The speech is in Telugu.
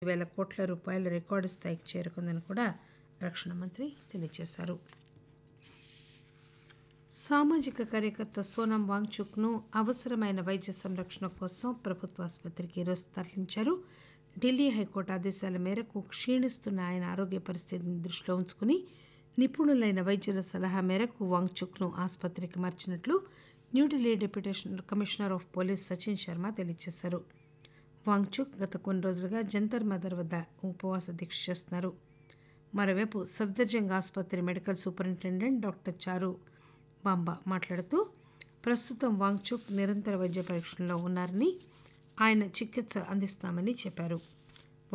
వేల కోట్ల రూపాయల రికార్డు స్థాయికి చేరుకుందని కూడా రక్షణ మంత్రి తెలియజేశారు సామాజిక కార్యకర్త సోనం వాంగ్చుక్ను అవసరమైన వైద్య సంరక్షణ కోసం ప్రభుత్వ ఆసుపత్రికి ఈరోజు తరలించారు ఢిల్లీ హైకోర్టు ఆదేశాల మేరకు క్షీణిస్తున్న ఆయన ఆరోగ్య పరిస్థితిని దృష్టిలో ఉంచుకుని నిపుణులైన వైద్యుల సలహా మేరకు వాంగ్చుక్ను ఆసుపత్రికి మార్చినట్లు New Delhi deputation commissioner of police Sachin Sharma తెలియజేశారు వాంగ్చుక్ గత కొన్ని రోజులుగా జంతర్ మదర్ వద్ద ఉపవాస దీక్ష చేస్తున్నారు మరోవైపు సఫ్దర్జంగ్ ఆసుపత్రి మెడికల్ సూపరింటెండెంట్ డాక్టర్ చారు బాంబా మాట్లాడుతూ ప్రస్తుతం వాంగ్చుక్ నిరంతర వైద్య పరీక్షల్లో ఉన్నారని ఆయన చికిత్స అందిస్తామని చెప్పారు